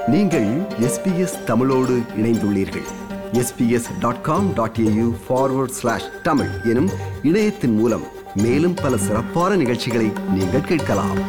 நீங்கள் எஸ்பிஎஸ் தமிழோடு இணைந்துள்ளீர்கள் SBS dot com dot AU forward slash Tamil எனும் இணையத்தின் மூலம் மேலும் பல சிறப்பான நிகழ்ச்சிகளை நீங்கள் கேட்கலாம்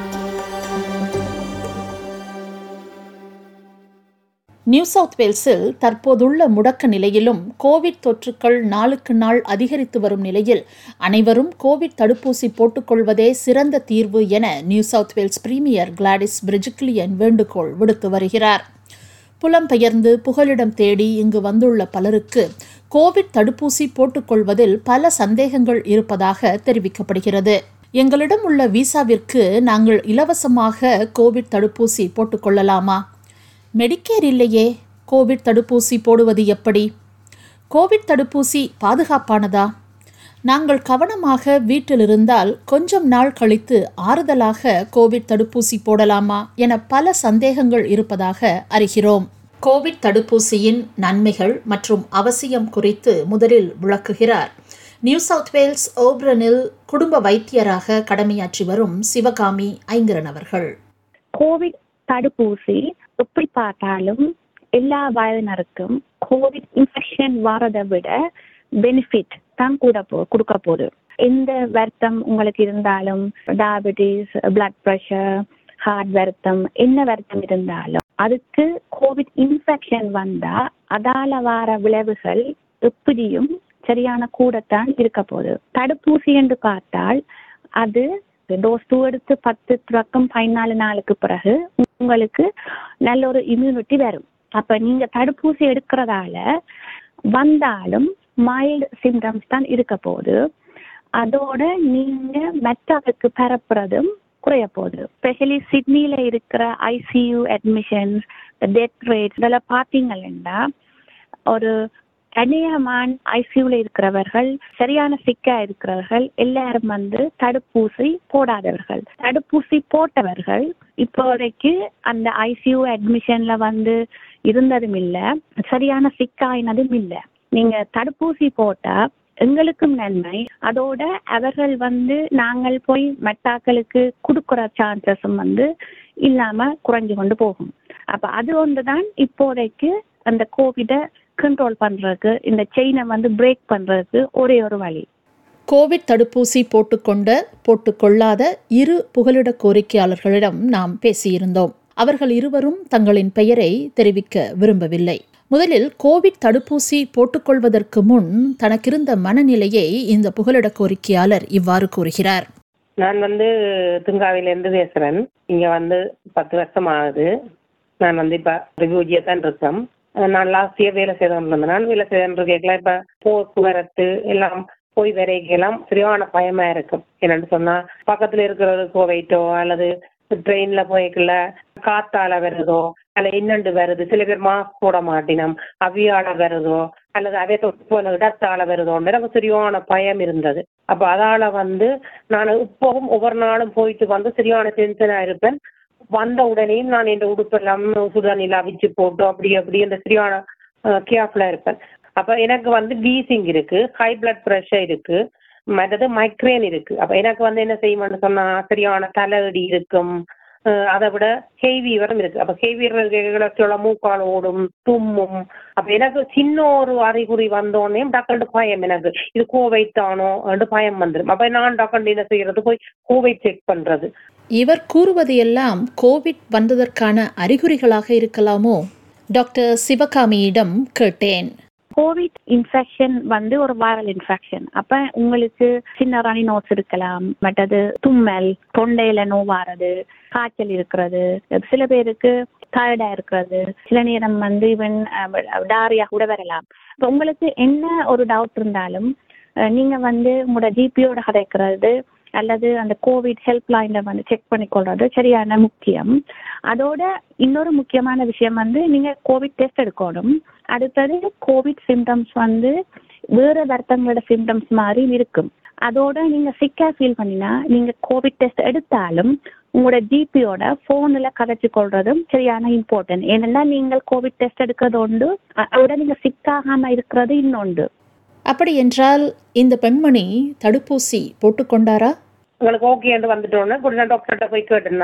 நியூ சவுத் வேல்ஸில் தற்போதுள்ள முடக்க நிலையிலும் கோவிட் தொற்றுக்கள் நாளுக்கு நாள் அதிகரித்து வரும் நிலையில் அனைவரும் கோவிட் தடுப்பூசி போட்டுக்கொள்வதே சிறந்த தீர்வு என New South Wales premier Gladys Berejiklian வேண்டுகோள் விடுத்து வருகிறார் புலம்பெயர்ந்து புகலிடம் தேடி இங்கு வந்துள்ள பலருக்கு கோவிட் தடுப்பூசி போட்டுக்கொள்வதில் பல சந்தேகங்கள் இருப்பதாக தெரிவிக்கப்படுகிறது எங்களிடம் உள்ள விசாவிற்கு நாங்கள் இலவசமாக கோவிட் தடுப்பூசி போட்டுக்கொள்ளலாமா மெடிக்கேர் இல்லையே கோவிட் தடுப்பூசி போடுவது எப்படி கோவிட் தடுப்பூசி பாதுகாப்பானதா நாங்கள் கவனமாக வீட்டில் இருந்தால் கொஞ்சம் நாள் கழித்து ஆறுதலாக கோவிட் தடுப்பூசி போடலாமா என பல சந்தேகங்கள் இருப்பதாக அறிகிறோம் கோவிட் தடுப்பூசியின் நன்மைகள் மற்றும் அவசியம் குறித்து முதலில் விளக்குகிறார் நியூ சவுத் வேல்ஸ் ஓப்ரனில் குடும்ப வைத்தியராக கடமையாற்றி வரும் சிவகாமி ஐங்கரன் அவர்கள் கோவிட் தடுப்பூசி எப்படி பார்த்தாலும் எல்லா வயதினருக்கும் கோவிட் இன்ஃபெக்ஷன் வரதை விட பெனிஃபிட் தான் கூட போ கொடுக்க போகுது எந்த வருத்தம் உங்களுக்கு இருந்தாலும் டயபெட்டிஸ் பிளட் ப்ரெஷர் ஹார்ட் வருத்தம் என்ன வருத்தம் இருந்தாலும் அதுக்கு கோவிட் இன்ஃபெக்ஷன் வந்தா அதால வர விளைவுகள் எப்படியும் சரியான கூடத்தான் இருக்க போகுது தடுப்பூசி என்று பார்த்தால் அது டோஸ் டூ எடுத்து பத்து தொடக்கம் பதினாலு நாளுக்கு பிறகு உங்களுக்கு நல்ல ஒரு இம்யூனிட்டி வரும் அப்ப நீங்க தடுப்பூசி எடுக்கிறதால வந்தாலும் மைல்டு சிம்டம்ஸ் தான் இருக்க போகுது அதோட நீங்க மெட்டாவுக்கு பரப்புறதும் குறைய போகுது ஸ்பெஷலி சிட்னில இருக்கிற ஐசியூ அட்மிஷன்ஸ் டெத் ரேட் இதெல்லாம் பார்த்தீங்கன்னா ஒரு கன்னியாமான் ஐசியூல இருக்கிறவர்கள் சரியான சிக்கா இருக்கிறவர்கள் எல்லாரும் வந்து தடுப்பூசி போடாதவர்கள் தடுப்பூசி போட்டவர்கள் இப்போதைக்கு அந்த ஐசியூ அட்மிஷன்ல வந்து இருந்ததும் இல்ல சரியான சிக்காயினதும் இல்ல நீங்க தடுப்பூசி போட்டா எங்களுக்கும் நன்மை அதோட அவர்கள் வந்து நாங்கள் போய் மெட்டாக்களுக்கு கொடுக்குற சான்சஸும் வந்து இல்லாம குறைஞ்சு கொண்டு போகும் அப்ப அது ஒன்றுதான் இப்போதைக்கு அந்த கோவிட கண்ட்ரோல் பண்றதுக்கு இந்த செயினை வந்து பிரேக் பண்றதுக்கு ஒரே ஒரு வழி கோவிட் தடுப்பூசி போட்டுக்கொண்ட போட்டுக்கொள்ளாத இரு புகலிட கோரிக்கையாளர்களிடம் நாம் பேசியிருந்தோம் அவர்கள் இருவரும் தங்களின் பெயரை தெரிவிக்க விரும்பவில்லை முதலில் கோவிட் தடுப்பூசி போட்டுக்கொள்வதற்கு முன் தனக்கிருந்த மனநிலையை இந்த புகலிட கோரிக்கையாளர் இவ்வாறு கூறுகிறார் நான் வந்து துங்காவிலேருந்து பேசுறேன் இங்க வந்து பத்து வருஷம் ஆகுது நான் வந்து இப்ப ரிவ்யூஜியா தான் இருக்கேன் நான் லாஸ்ட் இயர் வேலை செய்தோம் நான் வேலை செய்தோம் கேட்கலாம் இப்ப போக்குவரத்து எல்லாம் போய் வரைக்கெல்லாம் சரியான பயமா இருக்கும் என்னன்னு சொன்னா பக்கத்துல இருக்கிறது கோவைட்டோ அல்லது ட்ரெயின்ல போய்க்கல காத்தால வருதோ அல்ல இன்னண்டு வருது சில பேர் மாஸ்க் போட மாட்டினோம் அவியால வருதோ அல்லது அதே தொட்டு போன இடத்தால வருதோன்னு எனக்கு சரியான பயம் இருந்தது அப்ப அதால வந்து நான் இப்பவும் ஒவ்வொரு நாளும் போயிட்டு வந்து சரியான டென்ஷனா இருப்பேன் வந்த உடனேயும் நான் இந்த உடுப்பெல்லாம் சுடுதண்ணில அவிச்சு போட்டு அப்படி அப்படி இந்த சரியான கேர்ஃபுல்லா இருப்பேன் அப்ப எனக்கு வந்து வீசிங் இருக்கு ஹை பிளட் ப்ரெஷர் இருக்கு மற்றது மைக்ரேன் இருக்கு அப்ப எனக்கு வந்து என்ன செய்யும்னு சொன்னா சரியான தலைவலி இருக்கும் அதை விட ஹெய்வீவரும் இருக்கு அப்ப ஹெய்வீவர் மூக்கால் ஓடும் தும்மும் அப்ப எனக்கு சின்ன ஒரு அறிகுறி வந்தோடனே டாக்டர் பயம் எனக்கு இது கோவைட் தானோ பயம் வந்துடும் அப்ப நான் டாக்டர் என்ன செய்யறது போய் கோவைட் செக் பண்றது இவர் கூறுவது எல்லாம் கோவிட் வந்ததற்கான அறிகுறிகளாக இருக்கலாமோ டாக்டர் சிவகாமியிடம் கேட்டேன் கோவிட் இன்ஃபெக்ஷன் வந்து ஒரு வைரல் இன்ஃபெக்ஷன் அப்ப உங்களுக்கு சின்ன ரனி நோட்ஸ் இருக்கலாம் மற்றது தும்மல் தொண்டையில நோவாறது காய்ச்சல் இருக்கிறது சில பேருக்கு டயர்டா இருக்கிறது சில நேரம் வந்து இவன் டாரியா கூட வரலாம் இப்ப உங்களுக்கு என்ன ஒரு டவுட் இருந்தாலும் நீங்க வந்து உங்களோட ஜிபியோட கதைக்கிறது அல்லது அந்த கோவிட் ஹெல்ப் லைன்ல வந்து செக் பண்ணிக்கொள்றது சரியான முக்கியம் அதோட இன்னொரு முக்கியமான விஷயம் வந்து நீங்க கோவிட் டெஸ்ட் எடுக்கணும் அடுத்தது கோவிட் சிம்டம்ஸ் வந்து வேற வருத்தங்களோட சிம்டம்ஸ் மாதிரி இருக்கும் அதோட நீங்க சிக்கா ஃபீல் பண்ணினா நீங்க கோவிட் டெஸ்ட் எடுத்தாலும் உங்களோட ஜிபியோட போன்ல கதைச்சு கொள்றதும் சரியான இம்பார்ட்டன்ட் ஏன்னா நீங்கள் கோவிட் டெஸ்ட் எடுக்கிறது உண்டு அதோட நீங்க சிக்காகாம இருக்கிறது இன்னொன்று அப்படி என்றால் இந்த பெண்மணி தடுப்பூசி போட்டுக்கொண்டாரா உங்களுக்கு ஓகே வந்துட்டோன்னு கொஞ்சம் டாக்டர்கிட்ட போய் கேட்டேன் நான்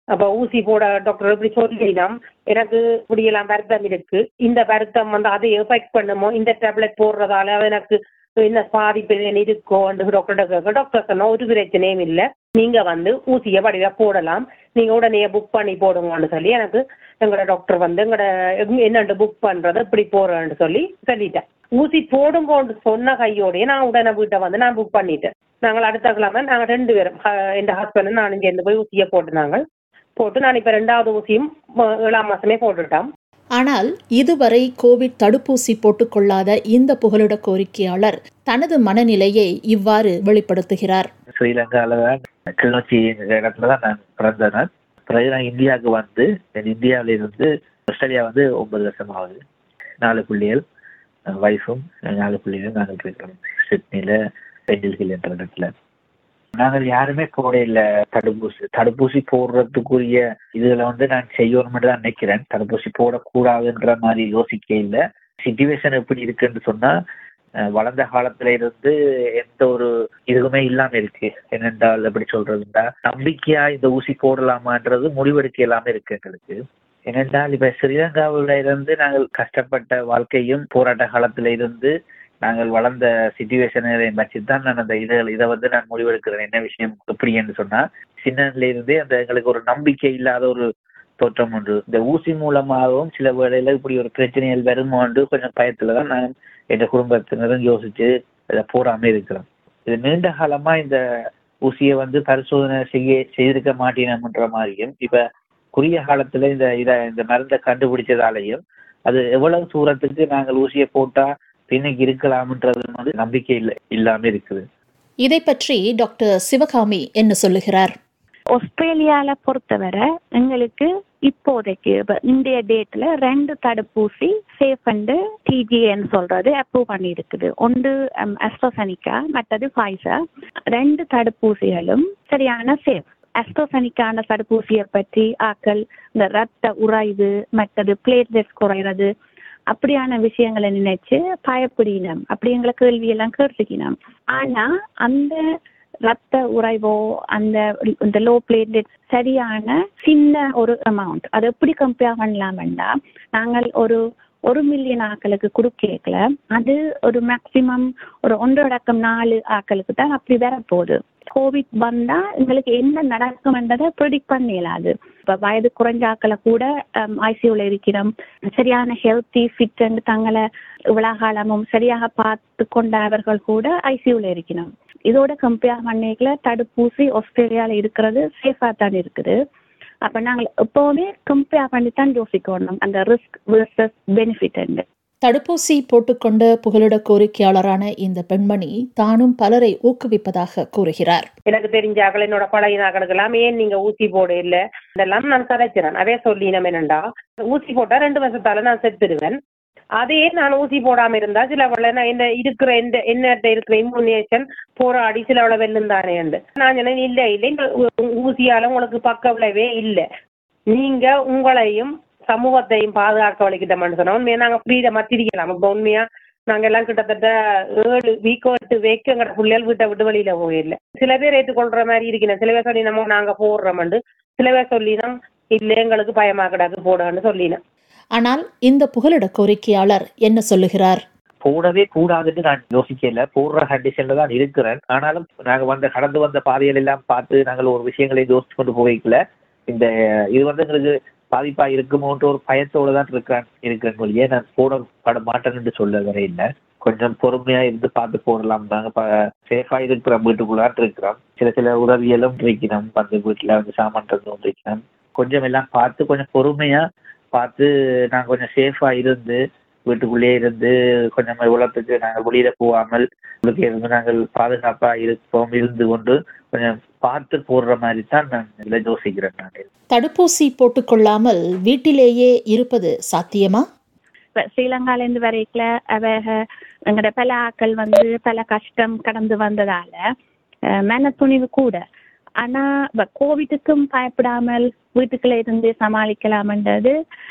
அப்ப ஊசி போட டாக்டர் இப்படி சொல்லினோம் எனக்கு இப்படி எல்லாம் வருத்தம் இருக்கு இந்த வருத்தம் வந்து அதை எஃபெக்ட் பண்ணுமோ இந்த டேப்லெட் போடுறதால எனக்கு என்ன பாதிப்பு என்ன இருக்கோ டாக்டர் கேட்க டாக்டர் சொன்னா ஒரு பிரச்சனையும் இல்லை நீங்க வந்து ஊசியை வடிவா போடலாம் நீங்க உடனே புக் பண்ணி போடுங்கன்னு சொல்லி எனக்கு எங்களோட டாக்டர் வந்து எங்களோட என்னண்டு புக் பண்றது இப்படி போறேன்னு சொல்லி சொல்லிட்டேன் ஊசி போடுங்கன்னு சொன்ன கையோடய நான் உடனே வீட்டை வந்து நான் புக் பண்ணிட்டேன் நாங்கள் அடுத்த கிழமை நாங்கள் ரெண்டு பேரும் என் ஹஸ்பண்ட் நான் இங்கே இருந்து போய் ஊசியை போட்டு நாங்கள் போட்டு நான் இப்போ ரெண்டாவது ஊசியும் ம- ஏழாம் மாசமே போட்டுட்டோம் ஆனால் இதுவரை கோவிட் தடுப்பூசி போட்டுக்கொள்ளாத இந்த புகலிட கோரிக்கையாளர் தனது மனநிலையை இவ்வாறு வெளிப்படுத்துகிறார் ஸ்ரீலங்கால தான் கிளிநொச்சி இடத்துல தான் நான் பிறந்தேன் பிறகு நான் இந்தியாவுக்கு வந்து என் இந்தியாவில இருந்து ஆஸ்திரேலியா வந்து ஒன்பது வருஷம் ஆகுது நாலு பிள்ளைகள் ஒய்ஃபும் நாலு பிள்ளைகளும் நாங்கள் இருக்கிறோம் சிட்னில பெண்டில் ஹில் என்ற இடத்துல நாங்கள் யாருமே போட இல்லை தடுப்பூசி தடுப்பூசி போடுறதுக்குரிய இதுல வந்து நான் செய்யணும்னு தான் நினைக்கிறேன் தடுப்பூசி போடக்கூடாதுன்ற மாதிரி யோசிக்க இல்லை சிச்சுவேஷன் எப்படி இருக்குன்னு சொன்னா அஹ் வளர்ந்த காலத்துல இருந்து எந்த ஒரு இதுவுமே இல்லாம இருக்கு என்னென்றால் எப்படி சொல்றதுன்னா நம்பிக்கையா இந்த ஊசி போடலாமான்றது முடிவெடுக்க இல்லாம இருக்கு எங்களுக்கு ஏனென்றால் இப்ப ஸ்ரீலங்காவில இருந்து நாங்கள் கஷ்டப்பட்ட வாழ்க்கையும் போராட்ட காலத்துல இருந்து நாங்கள் வளர்ந்த சுச்சுவேஷனை வச்சு தான் நான் அந்த இதை இதை வந்து நான் முடிவெடுக்கிறேன் என்ன விஷயம் எப்படின்னு சொன்னா சின்னதுல இருந்தே அந்த எங்களுக்கு ஒரு நம்பிக்கை இல்லாத ஒரு தோற்றம் உண்டு இந்த ஊசி மூலமாகவும் சில வேளையில இப்படி ஒரு பிரச்சனைகள் வருமோண்டு கொஞ்சம் பயத்துல தான் நான் என் குடும்பத்தினரும் யோசிச்சு அதை போடாம இருக்கிறோம் இது நீண்ட காலமா இந்த ஊசியை வந்து பரிசோதனை செய்ய செய்திருக்க மாட்டேனம்ன்ற மாதிரியும் இப்ப குறுகிய காலத்துல இந்த இத இந்த மருந்தை கண்டுபிடிச்சதாலையும் அது எவ்வளவு தூரத்துக்கு நாங்கள் ஊசியை போட்டா பின்னுக்கு இருக்கலாம்ன்றது வந்து நம்பிக்கை இல்லை இல்லாம இருக்குது இதை பற்றி டாக்டர் சிவகாமி என்ன சொல்லுகிறார் ஆஸ்திரேலியால பொறுத்தவரை எங்களுக்கு இப்போதைக்கு இப்ப இந்திய டேட்ல ரெண்டு தடுப்பூசி சேஃப் அண்டு டிஜின்னு சொல்றது அப்ரூவ் பண்ணி இருக்குது ஒன்று அஸ்ட்ரோசனிக்கா மற்றது ஃபைசர் ரெண்டு தடுப்பூசிகளும் சரியான சேஃப் அஸ்ட்ரோசனிக்கான தடுப்பூசியை பற்றி ஆக்கள் இந்த ரத்த உராய்வு மற்றது பிளேட்லெட்ஸ் குறையிறது அப்படியான விஷயங்களை நினைச்சு பயப்படினோம் அப்படிங்கிற கேள்வியெல்லாம் கேட்டுக்கினோம் ஆனா அந்த ரத்த உறைவோ அந்த இந்த லோ பிளேட்லெட் சரியான சின்ன ஒரு அமௌண்ட் அது எப்படி கம்பேர் பண்ணலாம்னா நாங்கள் ஒரு ஒரு மில்லியன் ஆக்களுக்கு கொடுக்கல அது ஒரு மேக்சிமம் ஒரு ஒன்றடக்கம் நாலு ஆக்களுக்கு தான் அப்படி வரப்போகுது கோவிட் வந்தா எங்களுக்கு என்ன நடக்கும்ன்றதை ப்ரிடிக்ட் பண்ணிடலாது இப்ப வயது குறைஞ்ச ஆக்களை கூட ஐசியூல இருக்கிறோம் சரியான ஹெல்த்தி ஃபிட் தங்களை இவ்வளவு காலமும் சரியாக பார்த்து கொண்டவர்கள் கூட ஐசியூல இருக்கணும் இதோட கம்பேர் பண்ணிக்கல தடுப்பூசி ஆஸ்திரேலியால இருக்கிறது சேஃபா தான் இருக்குது அப்ப நாங்கள் எப்பவுமே கம்பேர் பண்ணி தான் யோசிக்கணும் அந்த ரிஸ்க் வெர்சஸ் பெனிஃபிட் தடுப்பூசி போட்டுக்கொண்ட புகலிட கோரிக்கையாளரான இந்த பெண்மணி தானும் பலரை ஊக்குவிப்பதாக கூறுகிறார் எனக்கு தெரிஞ்சாக்கள் என்னோட பழைய நாக்களுக்கெல்லாம் ஏன் நீங்க ஊசி போட இல்ல இதெல்லாம் நான் கதைக்கிறேன் அதே சொல்லி நம்ம என்னண்டா ஊசி போட்டா ரெண்டு வருஷத்தால நான் செத்துடுவேன் அதே நான் ஊசி போடாம இருந்தா சில வேளை நான் இந்த இருக்கிற இந்த என்ன இருக்கிற இம்யூனேஷன் போராடி சில வேளை வெல்லும் தானே நான் சொன்னேன் இல்ல இல்ல இந்த ஊ- ஊசியால உங்களுக்கு பக்க விளைவே இல்ல நீங்க உங்களையும் சமூகத்தையும் பாதுகாக்க வலிக்கிட்டோம்னு சொன்னா உண்மையா நாங்க ஃப்ரீடமா திரிக்கலாம் இப்ப உண்மையா நாங்க எல்லாம் கிட்டத்தட்ட ஏழு வீக்கோ எட்டு வேக்கு எங்கட பிள்ளைகள் வீட்டை விட்டு வெளியில போயிடல சில பேர் ஏற்றுக்கொள்ற மாதிரி இருக்கணும் சில பேர் சொல்லி நம்ம நாங்க போடுறோம்ண்டு சில பேர் சொல்லினோம் இல்ல எங்களுக்கு பயமா கிடக்கு போடுன்னு சொல்லினோம் ஆனால் இந்த புகலிட கோரிக்கையாளர் என்ன சொல்லுகிறார் போடவே கூடாதுன்னு நான் யோசிக்கல போடுற கண்டிஷன்ல தான் இருக்கிறேன் ஆனாலும் நாங்க வந்த கடந்து வந்த பாதைகள் எல்லாம் பார்த்து நாங்கள் ஒரு விஷயங்களை யோசிச்சு கொண்டு போய்க்கல இந்த இது வந்து எங்களுக்கு பாதிப்பா இருக்குமோன்ற ஒரு பயத்தோட தான் இருக்கிறேன் இருக்கிறேன் மொழியே நான் போட பட மாட்டேன்னு சொல்ல வரை இல்லை கொஞ்சம் பொறுமையா இருந்து பார்த்து போடலாம் நாங்க சேஃபா இருக்கிற வீட்டுக்குள்ளான் இருக்கிறோம் சில சில உதவியெல்லாம் இருக்கிறோம் வந்து வீட்டுல வந்து சாமான் தந்து இருக்கிறோம் கொஞ்சம் எல்லாம் பார்த்து கொஞ்சம் பொறுமையா பார்த்து நான் கொஞ்சம் சேஃபா இருந்து வீட்டுக்குள்ளேயே இருந்து கொஞ்சம் உலகத்துக்கு நாங்கள் வெளியில போகாமல் உள்ளுக்கு இருந்து நாங்கள் பாதுகாப்பா இருப்போம் இருந்து கொண்டு கொஞ்சம் பார்த்து போடுற மாதிரி தான் நான் இதில் யோசிக்கிறேன் நான் தடுப்பூசி போட்டுக்கொள்ளாமல் வீட்டிலேயே இருப்பது சாத்தியமா இப்ப ஸ்ரீலங்கால இருந்து வரைக்கல அவக எங்கட பல ஆக்கள் வந்து பல கஷ்டம் கடந்து வந்ததால அஹ், மன துணிவு கூட ஆனா இப்ப கோவிட்டுக்கும் பயப்படாமல் வீட்டுக்குள்ள இருந்து சமாளிக்கலாம்ன்றது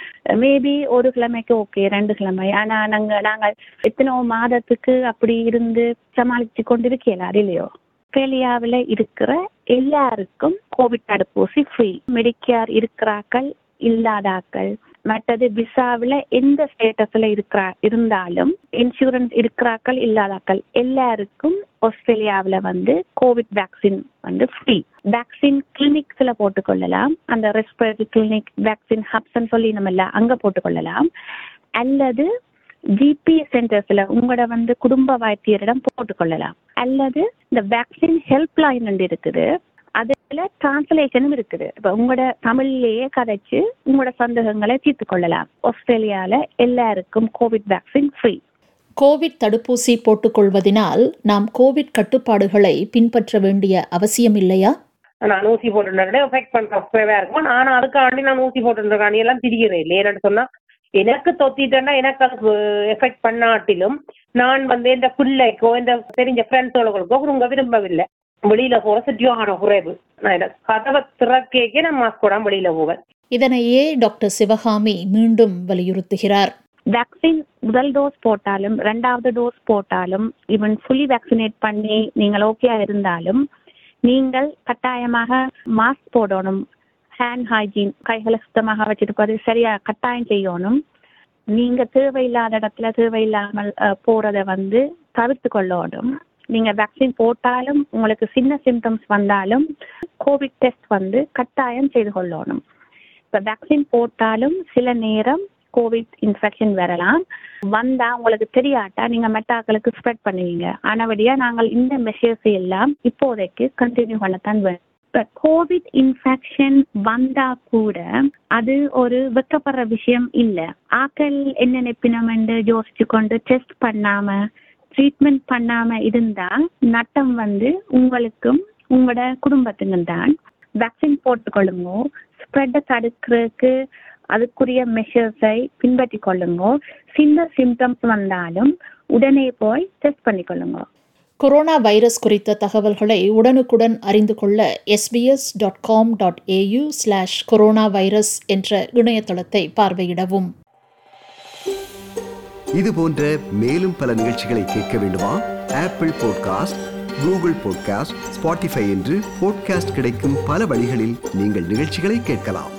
மேபி ஒரு கிழமைக்கு ஓகே ரெண்டு கிழமை ஆனா நாங்க நாங்கள் எத்தனோ மாதத்துக்கு அப்படி இருந்து சமாளிச்சு கொண்டிருக்கல இல்லையோ ஆஸ்திரேலியாவில் இருக்கிற எல்லாருக்கும் கோவிட் தடுப்பூசி ஃப்ரீ மெடிக்கேர் இருக்கிறாக்கள் இல்லாதாக்கள் மற்றது விசாவில் எந்த ஸ்டேட்டஸ்ல இருக்கிறா இருந்தாலும் இன்சூரன்ஸ் இருக்கிறாக்கள் இல்லாதாக்கள் எல்லாருக்கும் ஆஸ்திரேலியாவில் வந்து கோவிட் வேக்சின் வந்து ஃப்ரீ வேக்சின் கிளினிக்ஸ்ல போட்டுக்கொள்ளலாம் அந்த ரெஸ்பிரேட்டரி கிளினிக் வேக்சின் ஹப்ஸ்ன்னு சொல்லி நம்ம எல்லாம் அங்க போட்டுக்கொள்ளலாம் அல்லது ஜிபி சென்டர்ஸ்ல உங்களோட வந்து குடும்ப வைத்தியரிடம் போட்டுக்கொள்ளலாம் அல்லது இந்த வேக்சின் ஹெல்ப் லைன் ஒன்று இருக்குது அதுல டிரான்ஸ்லேஷனும் இருக்குது இப்ப உங்களோட தமிழ்லயே கதைச்சு உங்களோட சந்தேகங்களை தீர்த்து கொள்ளலாம் ஆஸ்திரேலியால எல்லாருக்கும் கோவிட் வேக்சின் ஃப்ரீ கோவிட் தடுப்பூசி போட்டுக்கொள்வதினால் நாம் கோவிட் கட்டுப்பாடுகளை பின்பற்ற வேண்டிய அவசியம் இல்லையா நான் ஊசி போட்டுருந்தேன் எஃபெக்ட் பண்றப்பவே இருக்கும் நான் அதுக்காண்டி நான் ஊசி போட்டுருக்காண்டி எல்லாம் திரிகிறேன் இல்லை ஏன்னு சொன்னா எனக்கு தொத்திட்டேன்னா எனக்கு அது எஃபெக்ட் பண்ணாட்டிலும் நான் வந்து இந்த பிள்ளைக்கோ இந்த தெரிஞ்ச ஃப்ரெண்ட்ஸுகளுக்கோ உங்க விரும்பவில்லை வெளியில போற சுற்றியான குறைவு நான் இந்த கதவை திறக்கேக்கே நான் மாஸ்க் போடாம வெளியில போவேன் இதனையே டாக்டர் சிவகாமி மீண்டும் வலியுறுத்துகிறார் வேக்சின் முதல் டோஸ் போட்டாலும் ரெண்டாவது டோஸ் போட்டாலும் ஈவன் ஃபுல்லி வேக்சினேட் பண்ணி நீங்கள் ஓகேயா இருந்தாலும் நீங்கள் கட்டாயமாக மாஸ்க் போடணும் ஹேண்ட் ஹைஜீன் கைகளை சுத்தமாக வச்சிருப்பது சரியா கட்டாயம் செய்யணும் நீங்க தேவையில்லாத இடத்துல தேவையில்லாமல் அஹ், போறத வந்து தவிர்த்து கொள்ளணும் நீங்க வேக்சின் போட்டாலும் உங்களுக்கு சின்ன சிம்டம்ஸ் வந்தாலும் கோவிட் டெஸ்ட் வந்து கட்டாயம் செய்து கொள்ளணும் இப்ப வேக்சின் போட்டாலும் சில நேரம் கோவிட் இன்ஃபெக்ஷன் வரலாம் வந்தா உங்களுக்கு தெரியாட்டா நீங்க மெட்டாக்களுக்கு ஸ்ப்ரெட் பண்ணுவீங்க ஆனபடியா நாங்கள் இந்த மெஷர்ஸ் எல்லாம் இப்போதைக்கு கண்டினியூ பண்ணத்தான் வேணும் கோவிட் இன்ஃபெக்ஷன் வந்தா கூட அது ஒரு வெக்கப்படுற விஷயம் இல்ல ஆக்கள் என்ன நினைப்பினம் என்று யோசிச்சு கொண்டு டெஸ்ட் பண்ணாம ட்ரீட்மெண்ட் பண்ணாம இருந்தா நட்டம் வந்து உங்களுக்கும் உங்களோட குடும்பத்துக்கும் தான் வேக்சின் போட்டுக்கொள்ளுங்க ஸ்ப்ரெட்டை தடுக்கிறதுக்கு அதுக்குரிய மெஷர்ஸை பின்பற்றி கொள்ளுங்க சின்ன சிம்டம்ஸ் வந்தாலும் உடனே போய் டெஸ்ட் பண்ணிக்கொள்ளுங்க கொரோனா வைரஸ் குறித்த தகவல்களை உடனுக்குடன் அறிந்து கொள்ள SBS dot com dot AU slash corona virus என்ற இணையதளத்தை பார்வையிடவும் இது போன்ற மேலும் பல நிகழ்ச்சிகளை கேட்க வேண்டுமா Apple podcast Google podcast Spotify என்று பாட்காஸ்ட் கிடைக்கும் பல வழிகளில் நீங்கள் நிகழ்ச்சிகளை கேட்கலாம்